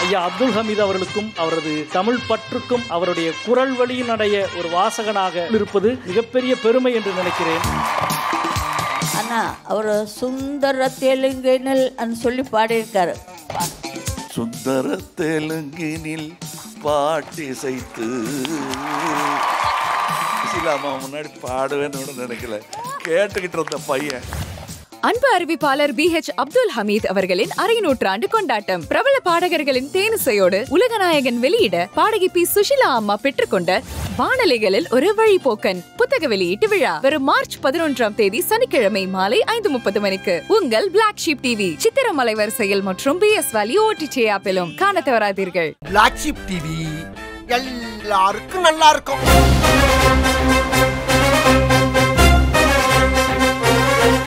ஐயா அப்துல் ஹமீது அவர்களுக்கும் அவரது தமிழ் பற்றுக்கும் அவருடைய குரல் வழியில் அடைய ஒரு வாசகனாக இருப்பது மிகப்பெரிய பெருமை என்று நினைக்கிறேன் ஆனா அவர் சுந்தர தெலுங்கினல் சொல்லி பாடியிருக்காரு சுந்தர தெலுங்கினில் பாட்டிசைத்து சுசிலாமா முன்னாடி பாடுவேன்னு கூட நினைக்கல கேட்டுக்கிட்டு இருந்த பையன் அன்பு அறிவிப்பாளர் பி ஹெச் அப்துல் ஹமீத் அவர்களின் அரை நூற்றாண்டு கொண்டாட்டம் பிரபல பாடகர்களின் தேனிசையோடு உலகநாயகன் வெளியிட பாடகி பி சுஷிலா அம்மா பெற்றுக்கொண்ட வானலைகளில் ஒரு வழிபோக்கன் புத்தக வெளியீட்டு விழா வரும் மார்ச் பதினொன்றாம் தேதி சனிக்கிழமை மாலை ஐந்து முப்பது மணிக்கு உங்கள் பிளாக் ஷீப் டிவி சித்திரமலை வரிசையில் மற்றும் பி எஸ் வேலி ஓடிடி ஆப்பிலும் காண தவறாதீர்கள் பிளாக் ஷிப் டிவி எல்லாருக்கும் நல்லா இருக்கும்